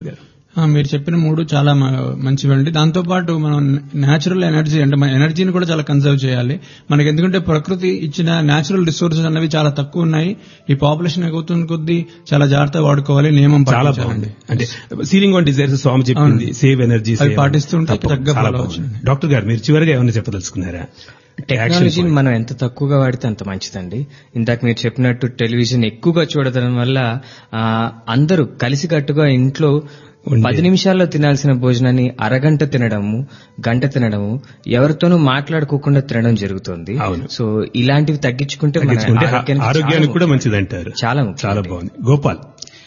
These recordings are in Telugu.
గారు ఆ, మీరు చెప్పిన మూడు చాలా మ- మంచివండి దాంతో పాటు మనం నేచురల్ ఎనర్జీ అంటే మన ఎనర్జీని కూడా చాలా కన్సర్వ్ చేయాలి మనకి ఎందుకంటే ప్రకృతి ఇచ్చిన నేచురల్ రిసోర్సెస్ అన్నవి చాలా తక్కువ ఉన్నాయి ఈ పాపులేషన్ ఎగుతున్న కొద్దీ చాలా జాగ్రత్తగా వాడుకోవాలి నియమం చాలా పాటించాలండి. బాగుంది అంటే సీలింగ్ ఆన్ డిజైర్స్ స్వామి చెప్పింది సేవ్ ఎనర్జీ అవి పాటిస్తుంటే చక్కగా follow అవ్వచ్చు. డాక్టర్ గారు మీరు చివరిగా ఏమైనా చెప్పదలుచుకున్నారా టెక్నాలజీని మనం ఎంత తక్కువగా వాడితే అంత మంచిదండి ఇందాక మీరు చెప్పినట్టు టెలివిజన్ ఎక్కువగా చూడడం వల్ల ఆ, అందరూ కలిసికట్టుగా ఇంట్లో పది నిమిషాల్లో తినాల్సిన భోజనాన్ని అరగంట తినడము గంట తినడము ఎవరితోనూ మాట్లాడుకోకుండా తినడం జరుగుతుంది అవును. సో ఇలాంటివి తగ్గించుకుంటే మన తగ్గించుకుంటే ఆరోగ్యానికి ఆరోగ్యానికి చాలా కూడా ముఖ్యం. మంచిది అంటారు చాలా ముఖ్యం. చాలా బాగుంది గోపాల్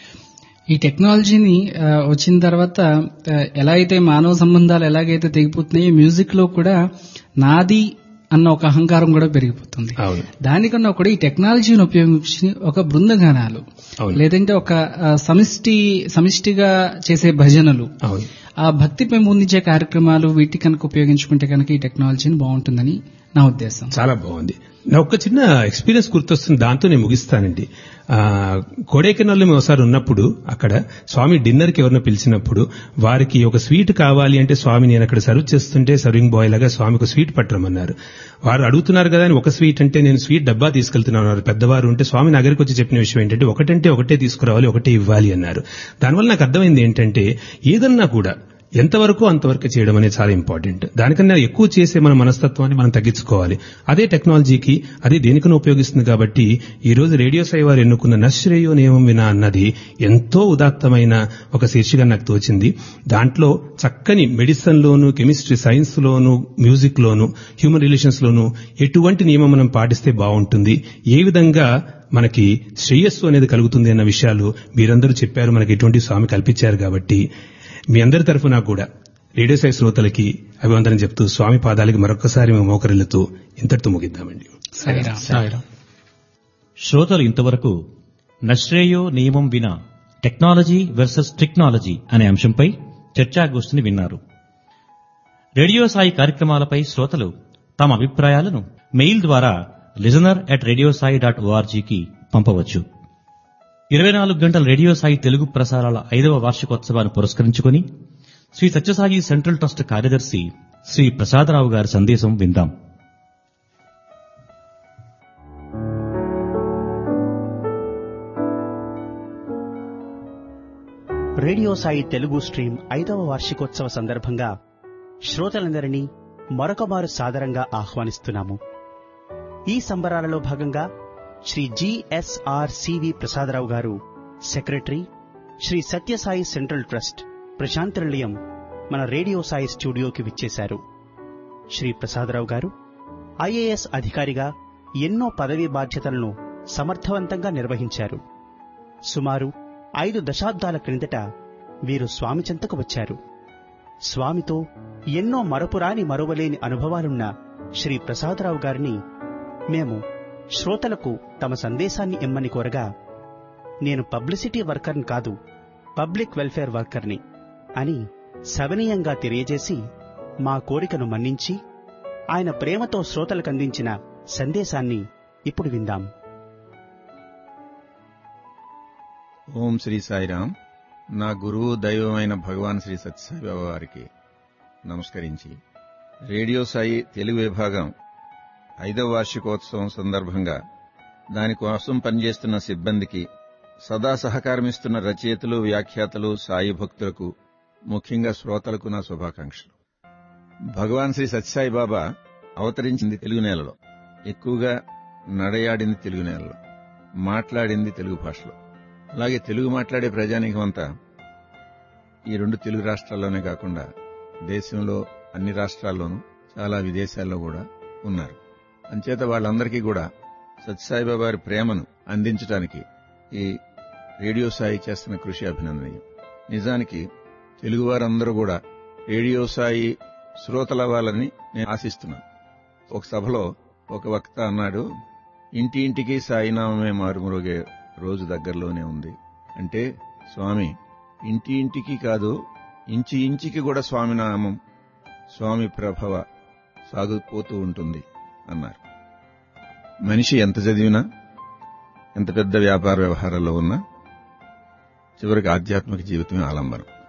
ఈ టెక్నాలజీని ఆ, వచ్చిన తర్వాత ఆ, ఎలా అయితే మానవ సంబంధాలు ఎలాగైతే తెగిపోతున్నాయో మ్యూజిక్ లో కూడా నాది అన్న ఒక అహంకారం కూడా పెరిగిపోతుంది అవును దానికన్నా కూడా ఈ టెక్నాలజీని ఉపయోగించి ఒక బృందగానాలు అవును. లేదంటే ఒక ఆ, సమిష్టి సమిష్టిగా చేసే భజనలు అవును ఆ భక్తి పెంపొందించే కార్యక్రమాలు వీటి కనుక ఉపయోగించుకుంటే కనుక ఈ టెక్నాలజీని బాగుంటుందని నా ఉద్దేశం చాలా బాగుంది నా ఒక చిన్న ఎక్స్పీరియన్స్ గుర్తొస్తుంది దాంతో నేను ముగిస్తానండి ఆ, కొడైకెనాల్లో మేము ఒకసారి ఉన్నప్పుడు అక్కడ స్వామి డిన్నర్ కి ఎవరినో పిలిచినప్పుడు వారికి ఒక స్వీట్ కావాలి అంటే స్వామి నేను అక్కడ సర్వ్ చేస్తుంటే సర్వింగ్ బాయ్ లాగా స్వామికి ఒక స్వీట్ పట్టరమన్నారు వారు అడుగుతున్నారు కదా అని ఒక స్వీట్ అంటే నేను స్వీట్ డబ్బా తీసుకెళ్తున్నాను అన్నారు పెద్దవారు ఉంటే స్వామి నా దగ్గరికి వచ్చి చెప్పిన విషయం ఏంటంటే ఒకటంటే ఒకటే తీసుకురావాలి ఒకటే ఇవ్వాలి అన్నారు దానివల్ల నాకు అర్థమైంది ఏంటంటే ఏదన్నా కూడా ఎంతవరకు అంతవరకు చేయడం అనేది చాలా ఇంపార్టెంట్ దానికన్నా ఎక్కువ చేసే మన మనస్తత్వాన్ని మనం తగ్గించుకోవాలి అదే టెక్నాలజీకి అదే దేనికన్నా ఉపయోగిస్తుంది కాబట్టి ఈ రోజు రేడియో సాయి వారు ఎన్నుకున్న నశ్రేయో నియమం వినా అన్నది ఎంతో ఉదాత్తమైన ఒక శీర్షిక నాకు తోచింది దాంట్లో చక్కని మెడిసిన్ లోను కెమిస్ట్రీ సైన్స్ లోను మ్యూజిక్ లోను హ్యూమన్ రిలేషన్స్ లోను ఎటువంటి నియమం మనం పాటిస్తే బాగుంటుంది ఏ విధంగా మనకి శ్రేయస్సు అనేది కలుగుతుంది అన్న విషయాలు మీరందరూ చెప్పారు మనకి ఎటువంటి స్వామి కల్పించారు కాబట్టి మీ అందరి తరఫున కూడా రేడియో సాయి శ్రోతలకి అభివందనం చెప్తూ స్వామి పాదాలకి మరొకసారి మేము మోకరిల్లుతూ ఇంతటితో ముగిద్దామండి సాయిరామ్ సాయిరామ్. శ్రోతలు ఇంతవరకు నశ్రేయో నియమం వినా టెక్నాలజీ వర్సెస్ టెక్నాలజీ అనే అంశంపై చర్చాగోష్ఠిని విన్నారు రేడియో సాయి కార్యక్రమాలపై శ్రోతలు తమ అభిప్రాయాలను మెయిల్ ద్వారా listener at radio Sai dot ఓఆర్జీకి పంపవచ్చు ఇరవై నాలుగు గంటల రేడియో సాయి తెలుగు ప్రసారాల ఐదవ వార్షికోత్సవాన్ని పురస్కరించుకుని శ్రీ సత్యసాయి సెంట్రల్ ట్రస్ట్ కార్యదర్శి శ్రీ ప్రసాదరావు గారి సందేశం విందాం రేడియో సాయి తెలుగు స్ట్రీమ్ ఐదవ వార్షికోత్సవ సందర్భంగా శ్రోతలందరినీ మరొకమారు సాదరంగా ఆహ్వానిస్తున్నాము ఈ సంబరాలలో భాగంగా Shri GSR C V Prasadarao garu secretary Shri Sathyasai central trust Prashanti Nilayam మన రేడియో సాయి స్టూడియోకి విచ్చేశారు శ్రీ ప్రసాదరావు గారు ఐఏఎస్ అధికారిగా ఎన్నో పదవీ బాధ్యతలను సమర్థవంతంగా నిర్వహించారు సుమారు ఐదు దశాబ్దాల క్రిందట వీరు స్వామి చెంతకు వచ్చారు స్వామితో ఎన్నో మరపురాని మరువలేని అనుభవాలున్న శ్రీ ప్రసాదరావు గారిని మేము శ్రోతలకు తమ సందేశాన్ని ఇమ్మని కోరగా నేను పబ్లిసిటీ వర్కర్ని కాదు పబ్లిక్ వెల్ఫేర్ వర్కర్ని అని సవనీయంగా తెలియజేసి మా కోరికను మన్నించి ఆయన ప్రేమతో శ్రోతలకు అందించిన సందేశాన్ని ఇప్పుడు విందాం ఓం శ్రీ సాయిరాం నా గురువు దైవమైన భగవాన్ శ్రీ సత్యసాయి బాబా వారికి నమస్కరించి రేడియో సాయి తెలుగు విభాగం ఐదవ వార్షికోత్సవం సందర్భంగా దానికోసం పనిచేస్తున్న సిబ్బందికి సదా సహకారమిస్తున్న రచయితలు వ్యాఖ్యాతలు సాయి భక్తులకు ముఖ్యంగా శ్రోతలకు నా శుభాకాంక్షలు భగవాన్ శ్రీ సత్యసాయి బాబా అవతరించింది తెలుగు నేలలో ఎక్కువగా నడయాడింది తెలుగు నేలలో మాట్లాడింది తెలుగు భాషలో అలాగే తెలుగు మాట్లాడే ప్రజానీకమంతా ఈ రెండు తెలుగు రాష్ట్రాల్లోనే కాకుండా దేశంలో అన్ని రాష్ట్రాల్లోనూ చాలా విదేశాల్లో కూడా ఉన్నారు అంచేత వాళ్ళందరికీ కూడా సత్యసాయిబాబా వారి ప్రేమను అందించడానికి ఈ రేడియో సాయి చేస్తున్న కృషి అభినందనీయం నిజానికి తెలుగువారందరూ కూడా రేడియో సాయి శ్రోతలవ్వాలని నేను ఆశిస్తున్నాను ఒక సభలో ఒక వక్త అన్నాడు ఇంటి ఇంటికి సాయినామమే మారుమరుగే రోజు దగ్గరలోనే ఉంది అంటే స్వామి ఇంటి ఇంటికి కాదు ఇంచి ఇంచికి కూడా స్వామి నామం స్వామి ప్రభవ సాగుపోతూ ఉంటుంది అన్నారు మనిషి ఎంత చదివినా ఎంత పెద్ద వ్యాపార వ్యవహారాల్లో ఉన్నా చివరికి ఆధ్యాత్మిక జీవితమే ఆలంబనం